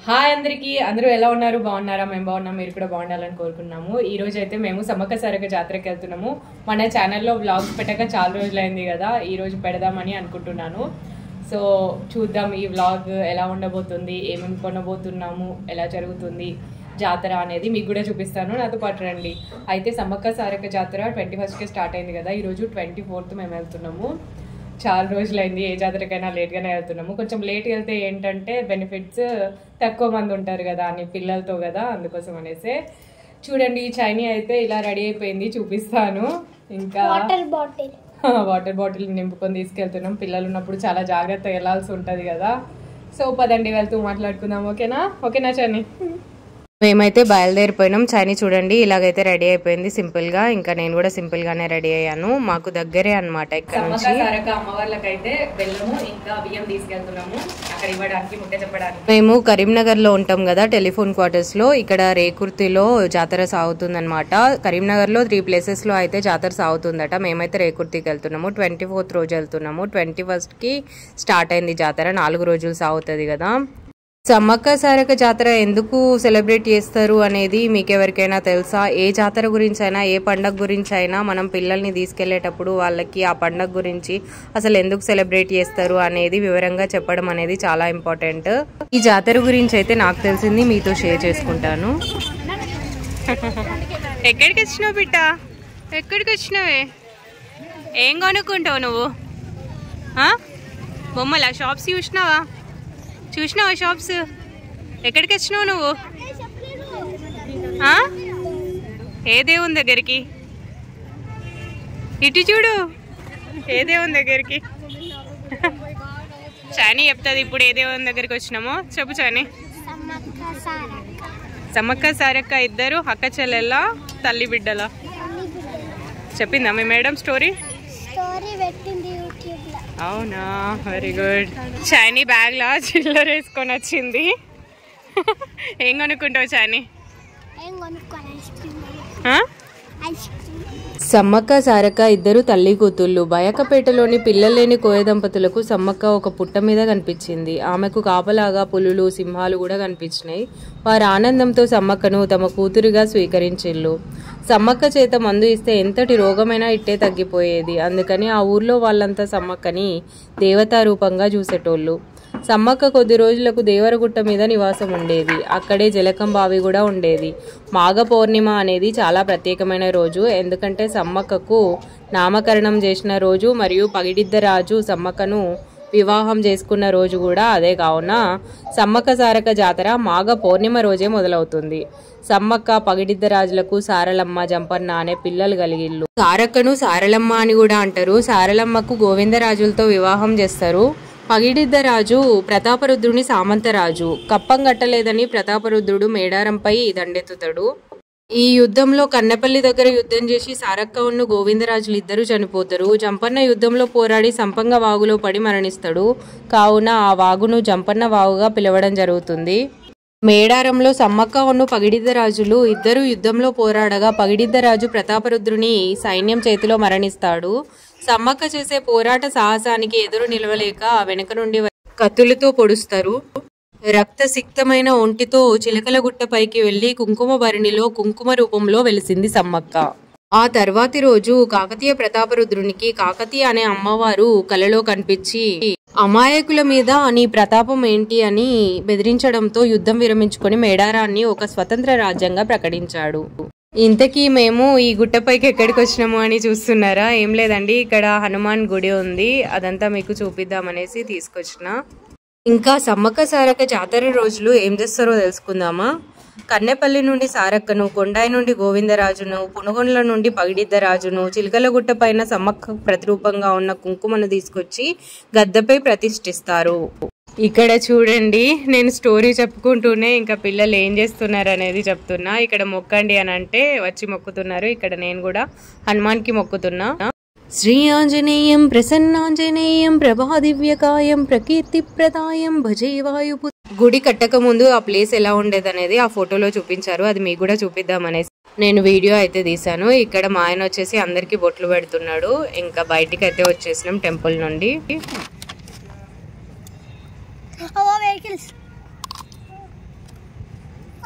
Hi అందరికీ అందరూ ఎలా ఉన్నారు బాగున్నారా మేము బాగున్నాం మీరు కూడా బాగుండాలని కోరుకున్నాము ఈ రోజు అయితే మేము సమ్మక్క సారక జాతరకి వెళ్తున్నాము మన ఛానల్లో వ్లాగ్స్ పెట్టక చాలా రోజులైంది కదా ఈ రోజు పెడదామని అనుకుంటున్నాను సో చూద్దాం ఈ వ్లాగ్ ఎలా ఉండబోతుంది ఏమేమి కొనబోతున్నాము ఎలా జరుగుతుంది జాతర అనేది మీకు కూడా చూపిస్తాను నాతో పాటు రండి అయితే సమ్మక్క సారక జాతర ట్వంటీ ఫస్ట్కి స్టార్ట్ అయింది కదా ఈరోజు ట్వంటీ ఫోర్త్ మేము వెళ్తున్నాము చాలా రోజులైంది ఏ జాతరకైనా లేట్గానే వెళ్తున్నాము కొంచెం లేట్ వెళ్తే ఏంటంటే బెనిఫిట్స్ తక్కువ మంది ఉంటారు కదా అని పిల్లలతో కదా అందుకోసం అనేసి చూడండి ఈ చైనీ అయితే ఇలా రెడీ అయిపోయింది చూపిస్తాను ఇంకా వాటర్ బాటిల్ వాటర్ బాటిల్ నింపుకొని తీసుకెళ్తున్నాం పిల్లలు ఉన్నప్పుడు చాలా జాగ్రత్తగా వెళ్ళాల్సి ఉంటుంది కదా సో పదండి వెళ్తూ మాట్లాడుకుందాం ఓకేనా ఓకేనా చని మేమైతే బయలుదేరిపోయినాం చైనీ చూడండి ఇలాగైతే రెడీ అయిపోయింది సింపుల్ గా ఇంకా నేను కూడా సింపుల్ గానే రెడీ అయ్యాను మాకు దగ్గరే అన్నమాట ఇక్కడ నుంచి అమ్మవార్లకైతే బెల్లము ఇంకా బియ్యం తీసుకెళ్తున్నాము అక్కడ ఇవ్వడానికి ముట్ట చెప్పడానికి మేము కరీంనగర్ లో ఉంటాం కదా టెలిఫోన్ క్వార్టర్స్ లో ఇక్కడ రేకుర్తిలో జాతర సాగుతుంది అనమాట కరీంనగర్ లో త్రీ ప్లేసెస్ లో అయితే జాతర సాగుతుందట మేమైతే రేకుర్తికి వెళ్తున్నాము ట్వంటీ ఫోర్త్ రోజు వెళ్తున్నాము ట్వంటీ ఫస్ట్ కి స్టార్ట్ అయింది జాతర నాలుగు రోజులు సాగుతుంది కదా సమ్మక్క సారక జాతర ఎందుకు సెలబ్రేట్ చేస్తారు అనేది మీకు ఎవరికైనా తెలుసా ఏ జాతర గురించి అయినా ఏ పండగ గురించి అయినా మనం పిల్లల్ని తీసుకెళ్లేటప్పుడు వాళ్ళకి ఆ పండగ గురించి అసలు ఎందుకు సెలబ్రేట్ చేస్తారు అనేది వివరంగా చెప్పడం అనేది చాలా ఇంపార్టెంట్ ఈ జాతర గురించి అయితే నాకు తెలిసింది మీతో షేర్ చేసుకుంటాను ఎక్కడికి వచ్చినావు బిడ్డ ఎక్కడికి వచ్చినావే ఏం కొనుక్కుంటావు నువ్వు ఆ? బొమ్మలా షాప్స్ చూసినావా చూసినావా షాప్స్ ఎక్కడికి వచ్చినావు నువ్వు ఆ? ఏ దేవుని దగ్గరికి ఇటు చూడు ఏ దేవుని దగ్గరికి చాని చెప్తుంది ఇప్పుడు ఏ దేవుని దగ్గరికి వచ్చినామో చెప్పు చాని సమ్మక్క సారక్క సమ్మక్క సారక్క ఇద్దరు అక్క చెల్లెళ్ళ తల్లి బిడ్డల చెప్పిందా మీ మేడం స్టోరీ స్టోరీ పెట్టింది యూట్యూబ్ లో అవునా వెరీ గుడ్ షైనీ బ్యాగ్ లా చిల్లర వేసుకొని వచ్చింది ఏం కొనుక్కుంటావు షైనీ ఏం కొనుక్కోవాలి ఐస్ క్రీమ్ ఆ? ఐస్ క్రీమ్ సమ్మక్క సారక్క ఇద్దరు తల్లి కూతుళ్ళు బయకపేటలోని పిల్లలేని కోయ దంపతులకు సమ్మక్క ఒక పుట్ట మీద కనిపించింది ఆమెకు కాపలాగా పులులు సింహాలు కూడా కనిపించినాయి వారి ఆనందంతో సమ్మక్కను తమ కూతురుగా స్వీకరించిళ్ళు సమ్మక్క చేత మందు ఇస్తే ఎంతటి రోగమైనా ఇట్టే తగ్గిపోయేది అందుకని ఆ ఊర్లో వాళ్ళంతా సమ్మక్కని దేవతా రూపంగా చూసేటోళ్ళు సమ్మక్క కొద్ది రోజులకు దేవరగుట్ట మీద నివాసం ఉండేది అక్కడే జలకం బావి కూడా ఉండేది మాఘ పౌర్ణిమ అనేది చాలా ప్రత్యేకమైన రోజు ఎందుకంటే సమ్మక్కకు నామకరణం చేసిన రోజు మరియు పగిడిద్దరాజు సమ్మక్కను వివాహం చేసుకున్న రోజు కూడా అదే కావున సమ్మక్క సారక జాతర మాఘ పౌర్ణిమ రోజే మొదలవుతుంది సమ్మక్క పగిడిద్దరాజులకు సారలమ్మ జంపన్న అనే పిల్లలు కలిగిళ్ళు సారక్కను సారలమ్మ అని కూడా అంటారు సారలమ్మకు గోవిందరాజులతో వివాహం చేస్తారు పగిడిద్దరాజు ప్రతాపరుద్రుని సామంతరాజు కప్పం కట్టలేదని ప్రతాపరుద్రుడు మేడారంపై దండెత్తుతాడు ఈ యుద్ధంలో కన్నపల్లి దగ్గర యుద్ధం చేసి సారక్కవును గోవిందరాజులు ఇద్దరు చనిపోతారు జంపన్న యుద్ధంలో పోరాడి సంపంగ వాగులో పడి మరణిస్తాడు కావున ఆ వాగును జంపన్న వాగుగా పిలవడం జరుగుతుంది మేడారంలో సమ్మక్క ఉన్ను పగిడిద్దరాజులు ఇద్దరు యుద్ధంలో పోరాడగా పగిడిద్దరాజు ప్రతాపరుద్రుని సైన్యం చేతిలో మరణిస్తాడు సమ్మక్క చేసే పోరాట సాహసానికి ఎదురు నిలవలేక వెనుక నుండి కత్తులతో పొడుస్తారు రక్తసిక్తమైన ఒంటితో చిలకల గుట్ట పైకి వెళ్లి కుంకుమ భరిణిలో కుంకుమ రూపంలో వెలిసింది సమ్మక్క ఆ తర్వాతి రోజు కాకతీయ ప్రతాపరుద్రునికి కాకతీయ అనే అమ్మవారు కలలో కనిపించి అమాయకుల మీద నీ ప్రతాపం ఏంటి అని బెదిరించడంతో యుద్ధం విరమించుకొని మేడారాన్ని ఒక స్వతంత్ర రాజ్యంగా ప్రకటించాడు ఇంతకీ మేము ఈ గుట్టపైకి ఎక్కడికి వచ్చినాము అని చూస్తున్నారా ఏం లేదండి ఇక్కడ హనుమాన్ గుడి ఉంది అదంతా మీకు చూపిద్దామనేసి తీసుకొచ్చిన ఇంకా సమ్మక్క సారక్క జాతర రోజులు ఏం చేస్తారో తెలుసుకుందామా కన్నెపల్లి నుండి సారక్కను కొండాయి నుండి గోవిందరాజును పునగొండ్ల నుండి పగిడిద్దరాజును చిలకలగుట్ట పైన సమ్మక్క ప్రతిరూపంగా ఉన్న కుంకుమను తీసుకొచ్చి గద్దెపై ప్రతిష్ఠిస్తారు ఇక్కడ చూడండి నేను స్టోరీ చెప్పుకుంటూనే ఇంకా పిల్లలు ఏం చేస్తున్నారు అనేది చెప్తున్నా ఇక్కడ మొక్కండి అని అంటే వచ్చి మొక్కుతున్నారు ఇక్కడ నేను కూడా హనుమాన్కి మొక్కుతున్నా శ్రీ ఆంజనేయం ప్రసన్నాంజనేయం ప్రభాదివ్యకాయం ప్రకీర్తి ప్రదాయం భజే వాయుపు గుడి కట్టక ముందు ఆ ప్లేస్ ఎలా ఉండేది అనేది ఆ ఫోటోలో చూపించారు అది మీకు కూడా చూపిద్దామనేసి నేను వీడియో అయితే తీశాను ఇక్కడ మా ఆయన వచ్చేసి అందరికి బొట్లు పెడుతున్నాడు ఇంకా బయటికి అయితే వచ్చేసినాం టెంపుల్ నుండి ఓ వెహికల్స్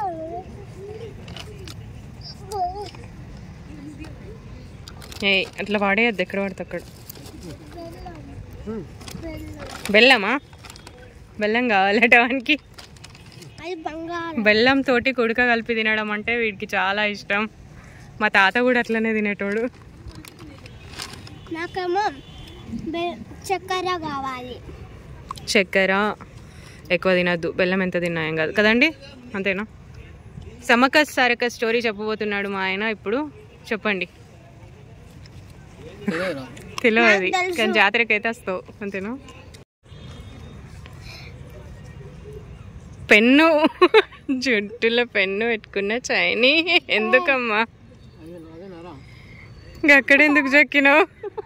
ఏ అట్లా వాడేయద్దు ఎక్కడ పడితే అక్కడ బెల్లమా బెల్లం కావాలట వానికి అది బంగారం బెల్లం తోటి కుడక కలిపి తినడం అంటే వీడికి చాలా ఇష్టం మా తాత కూడా అట్లనే తినేటోడు నాకేమో బె- చక్కెర కావాలి చక్కెర ఎక్కువ తినద్దు బెల్లం ఎంత తిన్నా ఏం కాదు కదండి అంతేనా సమక సారక స్టోరీ చెప్పబోతున్నాడు మా ఆయన ఇప్పుడు చెప్పండి తెలియదు తెలుసు. కానీ జాతరకి అయితే వస్తావు అంతేనా పెన్ను జుట్టులో పెన్ను పెట్టుకున్న చైనీ ఎందుకమ్మా అక్కడ ఎందుకు చెక్కినావు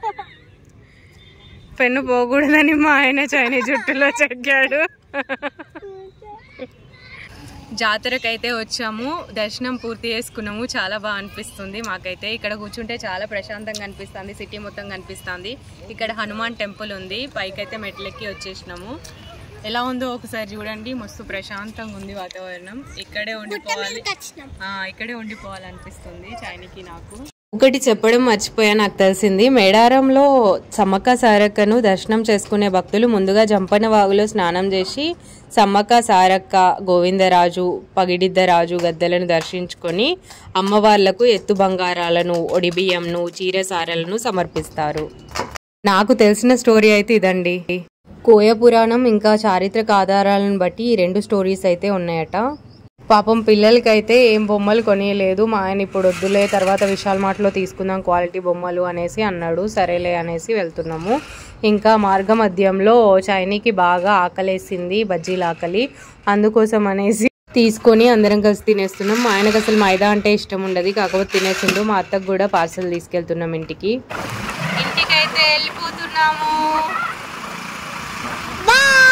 పెన్ను పోకూడదని మా ఆయన చైనీ జుట్టులో చెక్కాడు జాతరకైతే వచ్చాము దర్శనం పూర్తి చేసుకున్నాము చాలా బాగా అనిపిస్తుంది మాకైతే ఇక్కడ కూర్చుంటే చాలా ప్రశాంతంగా అనిపిస్తుంది సిటీ మొత్తం కనిపిస్తుంది ఇక్కడ హనుమాన్ టెంపుల్ ఉంది పైకైతే మెట్లెక్కి వచ్చేసినాము ఎలా ఉందో ఒకసారి చూడండి మస్తు ప్రశాంతంగా ఉంది వాతావరణం ఇక్కడే ఉండిపోవాలి వచ్చినాం ఆ, ఇక్కడే ఉండిపోవాలనిపిస్తుంది చైనీకి నాకు ఒకటి చెప్పడం మర్చిపోయా నాకు తెలిసింది మేడారంలో సమ్మక్క సారక్కను దర్శనం చేసుకునే భక్తులు ముందుగా జంపన వాగులో స్నానం చేసి సమ్మక్క సారక్క గోవిందరాజు పగిడిద్దరాజు గద్దెలను దర్శించుకొని అమ్మవార్లకు ఎత్తు బంగారాలను ఒడిబియ్యంను చీరసారలను సమర్పిస్తారు నాకు తెలిసిన స్టోరీ అయితే ఇదండి కోయ పురాణం ఇంకా చారిత్రక ఆధారాలను బట్టి ఈ రెండు స్టోరీస్ అయితే ఉన్నాయట పాపం పిల్లలకైతే ఏం బొమ్మలు కొనియలేదు మా ఆయన ఇప్పుడు వద్దులే తర్వాత విశాల్ మార్ట్లో తీసుకుందాం క్వాలిటీ బొమ్మలు అనేసి అన్నాడు సరేలే అనేసి వెళ్తున్నాము ఇంకా మార్గ మధ్యంలో చైనీకి బాగా ఆకలేసింది బజ్జీల ఆకలి అందుకోసం అనేసి తీసుకొని అందరం కలిసి తినేస్తున్నాం మా ఆయనకు అసలు మైదా అంటే ఇష్టం ఉండదు కాకపోతే తినేసిండు మా అత్తకు కూడా పార్సల్ తీసుకెళ్తున్నాం ఇంటికి ఇంటికైతే వెళ్ళిపోతున్నాము బాయ్